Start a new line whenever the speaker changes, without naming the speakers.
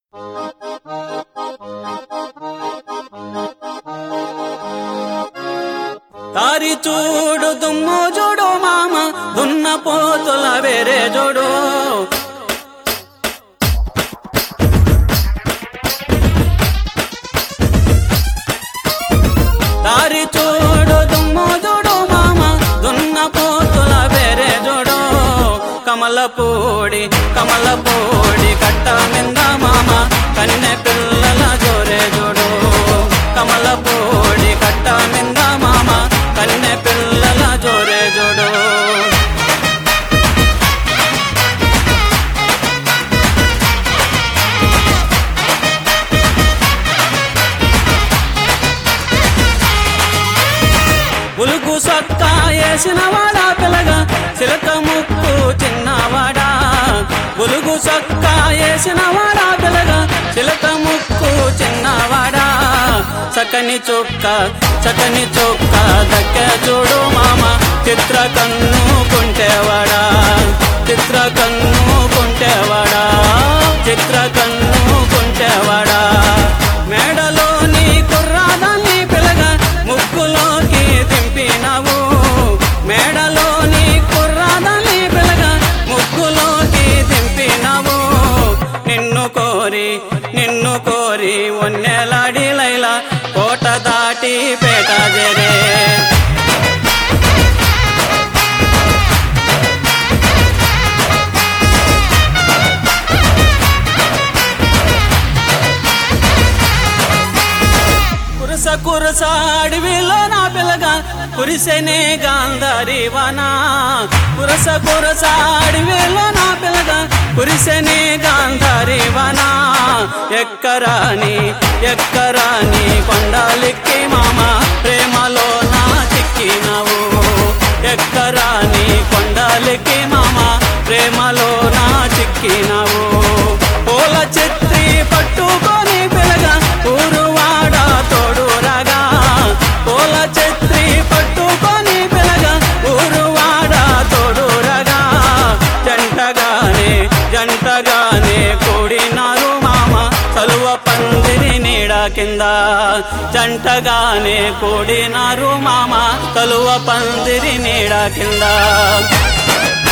దారి చూడు దుమ్ము చూడు మామ దున్న పోతుల వేరే చూడు దారి చూడు దుమ్ము చూడు మామ దున్న పోతుల వేరే చూడు కమలపూడి కమలపూడి కట్ట మింద మామ కన్నె పిల్లల జోరే చూడు కమలపూడి కట్ట మింద మామ కన్నె పిల్లల జోరే చూడు ఉలుగు సొక్క వేసిన వాడా పిల్లగా చిలక ముక్కు చిన్నవాడా ఉలుగు సొక్క వేసిన వాడా పిల్లగా చిలక ముక్కు చిన్నవాడా చక్కని చొక్క చక్కని చొక్క దక్క చూడు మామ చిత్ర కన్ను కుంటేవాడా చిత్ర కన్ను కుంటేవాడా చిత్ర కన్ను కుంటేవాడా మేడలోని కుర్రాదాన్ని పిల్లగా ముగ్గులోకి దింపినావు మేడలోని కుర్రాదాన్ని పిల్లగా ముగ్గులోకి దింపినావు నిన్ను కోరి నిన్ను కోరి ఒన్నెలాడి లైలా కోట దాటి పేట జరే కురస కురస అడవిలో నా పిల్లగా కురిసెనే గాంధారి వానా కురస కురస అడవిలో నా పిల్లగా కురిసెనే గాంధారి వానా ఎక్కరాని ఎక్కరాని కొండాలిక్కి మామ ప్రేమలో నా చిక్కినావు ఎక్కరాని కొండాలిక్కి మామ ప్రేమలో నా చిక్కినావు పూల చెత్రి పట్టుకొని పిల్లగా ఊరువాడ తోడు రాగా పూల చెత్రి పట్టుకొని పిల్లగా ఊరువాడ తోడు రాగా జంటగానే జంటగానే కూడినారు మామ కలువ పందిరి నీడ కింద జంటగానే కూడినారు మామ కలువ పందిరి నీడ కింద